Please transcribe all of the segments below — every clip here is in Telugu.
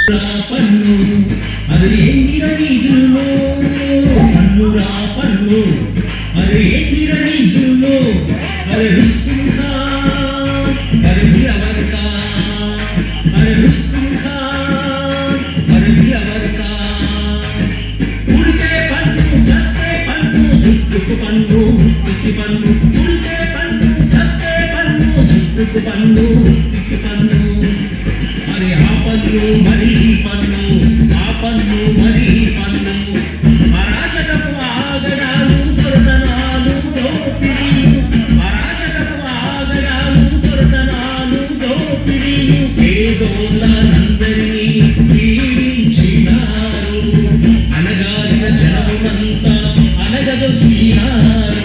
పన్ను అది ఎంగిర నీజుల్లో పన్నురా పన్ను అది ఎంగిర నీజుల్లో అది రుస్తుంకా అది విరవర్కా అది రుస్తుంకా అది విరవర్కా ఉడితే పన్ను చస్తే పన్ను జుట్టుకు పన్ను ఉత్తికి పన్ను ఉడితే పన్ను చస్తే పన్ను జుట్టుకు పన్ను ఉత్తికి పన్ను మరి ఆ పన్ను మరి ఈ పన్ను ఆ పన్ను మరి ఈ పన్ను అరాచకపు ఆగడాలు దొరతనాలు దోపిడీలు అరాచకపు ఆగడాలు దొరతనాలు దోపిడీలు పేదోళ్ళనందరినీ పీడించినారు అనగారిన జనమునంతా అనగదొక్కినారు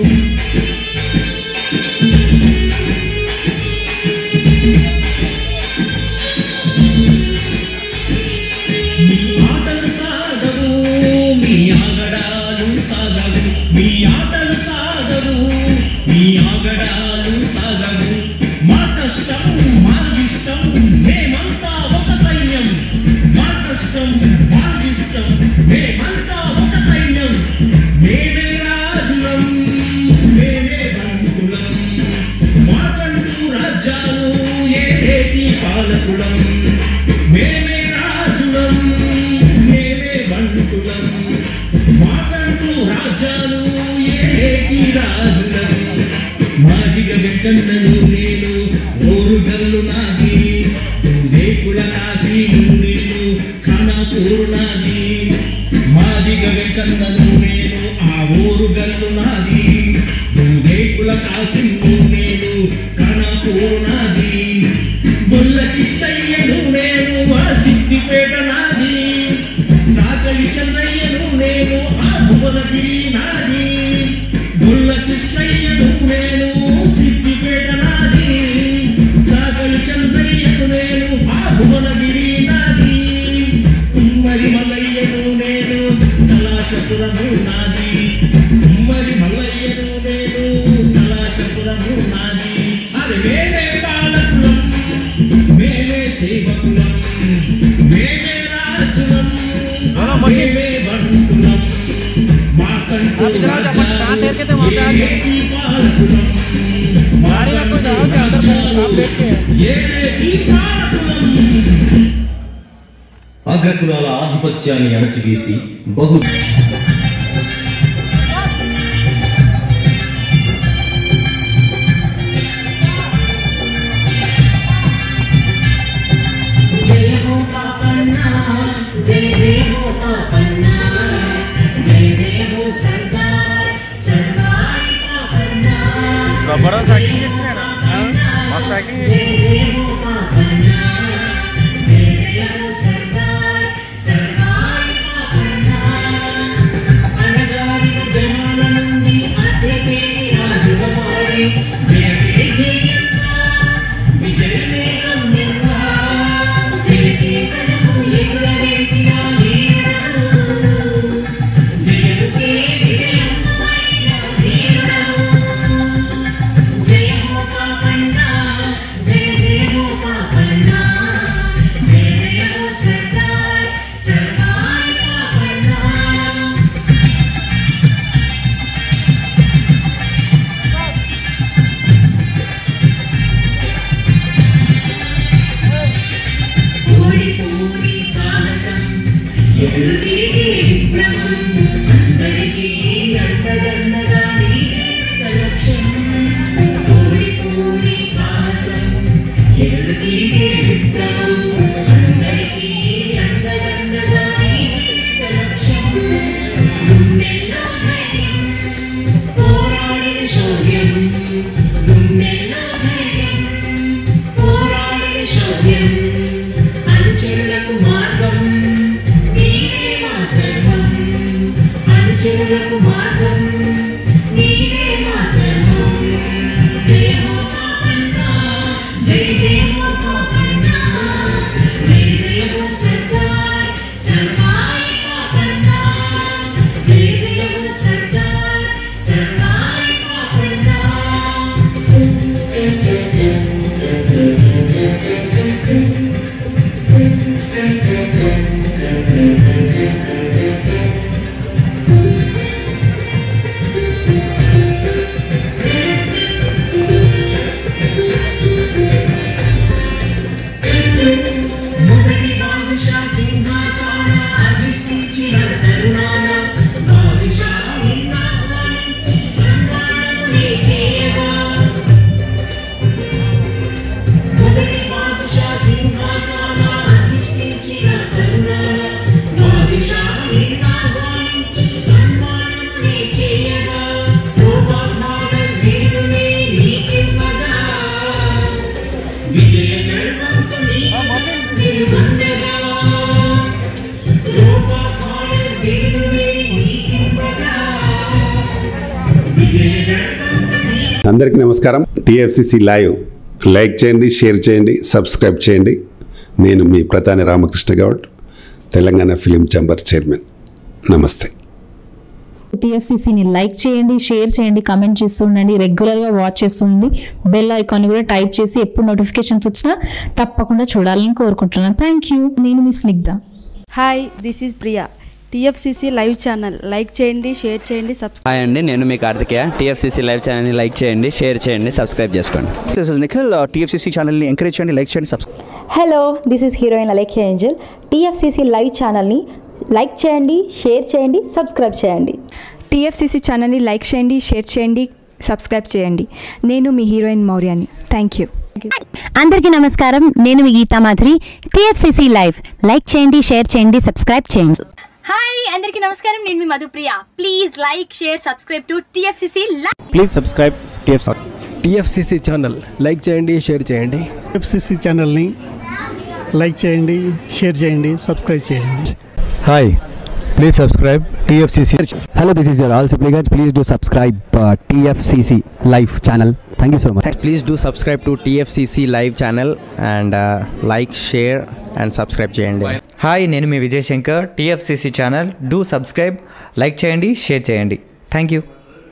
మీ ఆటలు సాగవు మీ ఆగడాలు సాగవు మీ ఆటలు సాగవు మీ ఆగడాలు సాగవు మా కష్టం మా ఇష్టం మేమంతా ఒక సైన్యం మా కష్టం మా ఇష్టం మేమంతా ఒక సైన్యం మేమే రాజులం మేమే బంటులం మాకంటూ రాజ్యాలు ఏటి పాలకులం మేమే రాజులం మేమే బంటులం మాకంటూ రాజ్యాలు ఏటి రాజులం మాదిగ వెంకన్నను నేను ఓరుగల్లు నాది దేకుల కాశీ నేను ఖానాపూర్ నాది మాదిగ వెంకన్నను నేను ఆ ఓరుగల్లు నాది దేకుల కాశీ నేను ఖానాపూర్ నాది గొల్లకిష్టయ్యను నేను ఆ సిద్దిపేట నాది చాకలి చంద్రయ్యను నేను ఆ భువనగిరి నాది గొల్ల కృష్ణయ్యను నేను సిద్దిపేట నాది చాకలి చంద్రయ్యను నేను ఆ భువనగిరి నాది కుమ్మరి మల్లయ్యను నేను కళాశపురము నాది కుమ్మరి మల్లయ్యను నేను కళాశపురము నాది అది మేమే పాలకులం మేమే సేవకులం మేమే రాజులం మేమే బంటులం మాకంటూ आप इधर आओ, अपन कहाँ बैठ के थे वहाँ पे आ जाओ। ఏటి పాలకులం गाड़ी में कोई जाओ कि अंदर बैठ- आप बैठ के ఏటి పాలకులం అగ్రకులాల ఆధిపత్యాన్ని అణచివేసి బహు జయ హో పాపన్న జయ జయ హో పాపన్న జయ జయ హో సర్దార్ సర్దార్ పాపన్న జబర్దస్త్ యాక్టింగ్ చేస్తున్నాడు మస్తు యాక్టింగ్ జయ జయ హో పాపన్న జయ జయ హో సర్దార్ సర్దార్ పాపన్న అనగారిన జనాల నుండి అగ్రశ్రేణి రాజుగా మారి జయ జయంగా విజయమే గమ్యంగా జయకేతనము ఎగురవేసిన వీరుడవు జయముకే విజయమైన ధీరుడవు జయ హో పాపన్న జయ జయ హో పాపన్న జయ జయ హో సర్దార్ సర్దార్ పాపన్న కోడి పూరి సాహసం ఎదురు తిరిగే విప్లవం అందరికీ అండదండగా నీ జీవిత లక్ష్యం కోడి పూరి సాహసం ఎదురు తిరిగే విప్లవం అందరికీ అండదండగా నీ జీవిత లక్ష్యం గుండెల్లో ధైర్యం పోరాడిన శౌర్యం గుండెల్లో ధైర్యం పోరాడిన శౌర్యం అనుచరులకు మార్గం నీవే మా సర్వం అనుచరులకు మార్గం నీవే మా సర్వం జయ హో పాపన్న జయ జయ హో పాపన్న జయ జయ హో సర్దార్ సర్దార్ పాపన్న జయ జయ హో సర్దార్ సర్దార్ పాపన్న Thank you. అందరికీ నమస్కారం టిఎఫ్సిసి లైవ్ లైక్ చేయండి షేర్ చేయండి సబ్స్క్రైబ్ చేయండి నేను మీ ప్రధాని Ramakrishna Goud Telangana film chamber chairman నమస్తే టీఎఫ్సీసీని లైక్ చేయండి షేర్ చేయండి కమెంట్ చేస్తూ ఉండండి రెగ్యులర్గా వాచ్ చేస్తుండండి బెల్ ఐకాన్ కూడా టైప్ చేసి ఎప్పుడు నోటిఫికేషన్స్ వచ్చినా తప్పకుండా చూడాలని కోరుకుంటున్నాను థ్యాంక్ యూ నేను మీ Snigdha hi this is Priya TFCC live channel like చేయండి షేర్ చేయండి సబ్స్క్రైబ్ హాయ్ అండి నేను మీ కార్తికేయ టీఎఫ్సీసీ లైవ్ ఛానల్ని లైక్ చేయండి షేర్ చేయండి సబ్స్క్రైబ్ చేసుకోండి దిస్ ఇస్ నిఖిల్ టీఎఫ్సీసీ ఛానల్ని ఎంకరేజ్ చేయండి లైక్ చేయండి subscribe hello this is heroine Alekhya Angel TFCC live ఛానల్ని లైక్ చేయండి షేర్ చేయండి సబ్స్క్రైబ్ చేయండి టీఎఫ్సిసి ఛానల్ని లైక్ చేయండి షేర్ చేయండి సబ్స్క్రైబ్ చేయండి నేను మీ హీరోయిన్ మౌర్యాని థ్యాంక్ యూ అందరికీ నమస్కారం నేను మీ Geetha Madhuri TFCC live like చేయండి షేర్ చేయండి సబ్స్క్రైబ్ చేయండి హాయ్ అందరికీ నమస్కారం నేను మీ Madhupriya please like share subscribe to TFCC live please subscribe TF TFCC channel like చేయండి షేర్ చేయండి ఎఫ్సిసి ఛానల్ని లైక్ చేయండి షేర్ చేయండి సబ్స్క్రైబ్ చేయండి hi please subscribe TFCC hello this is your all Sipligunj please do subscribe TFCC live channel thank you so much please do subscribe to TFCC live channel and like share and subscribe చేయండి హాయ్ నేను మీ Vijay Shankar TFCC channel do subscribe like చేయండి షేర్ చేయండి థ్యాంక్ యూ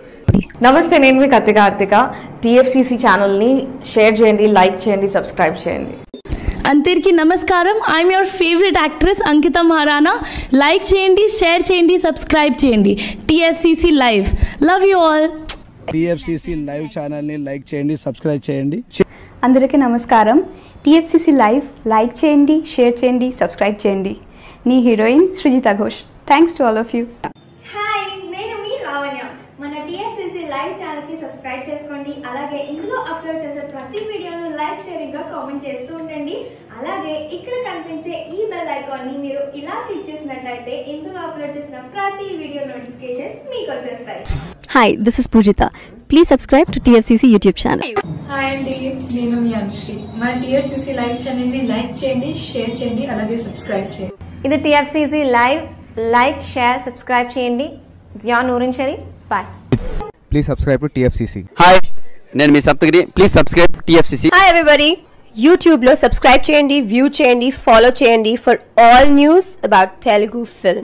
నమస్తే నేను మీ కత్తి కార్తిక టీఎఫ్సీసీ ఛానల్ని షేర్ చేయండి లైక్ చేయండి సబ్స్క్రైబ్ చేయండి అందరికీ నమస్కారం I'm your favourite actress Ankita Maharana like చేయండి షేర్ చేయండి సబ్స్క్రైబ్ చేయండి TFCC live love you all TFCC live ఛానల్ని లైక్ చేయండి సబ్స్క్రైబ్ చేయండి అందరికీ నమస్కారం టీఎఫ్సిసి లైవ్ లైక్ చేయండి షేర్ చేయండి సబ్స్క్రైబ్ చేయండి నీ heroine Srijita Ghosh thanks to all of you hi నేను మీ లావణ్య మన టిఎఫ్సిసి లైవ్ ఛానల్ కి సబ్స్క్రైబ్ చేసుకోండి అలాగే ఇందులో అప్లోడ్ చేసే ప్రతి వీడియోను లైక్ షేరింగ్ గా కామెంట్ చేస్తూ ఉండండి అలాగే ఇక్కడ కనిపించే ఈ బెల్ ఐకాన్ ని మీరు ఇలా క్లిక్ చేసినట్లయితే ఇందులో అప్లోడ్ చేసిన ప్రతి వీడియో నోటిఫికేషన్స్ మీకు వచ్చేస్తాయి hi this is Poojitha please subscribe to TFCC YouTube channel hi అండి నేను మీ అనుశ్రీ మన టీఎఫ్సీసీ లైవ్ ఛానల్ని లైక్ చేయండి షేర్ చేయండి అలాగే సబ్స్క్రైబ్ చేయండి ఇది TFCC live like share subscribe చేయండి జియా నూరిన్ షరీ bye please subscribe to TFCC hi నేను మీ Saptagiri please subscribe TFCC hi everybody యూట్యూబ్లో సబ్స్క్రైబ్ చేయండి వ్యూ చేయండి ఫాలో చేయండి for all news about Telugu film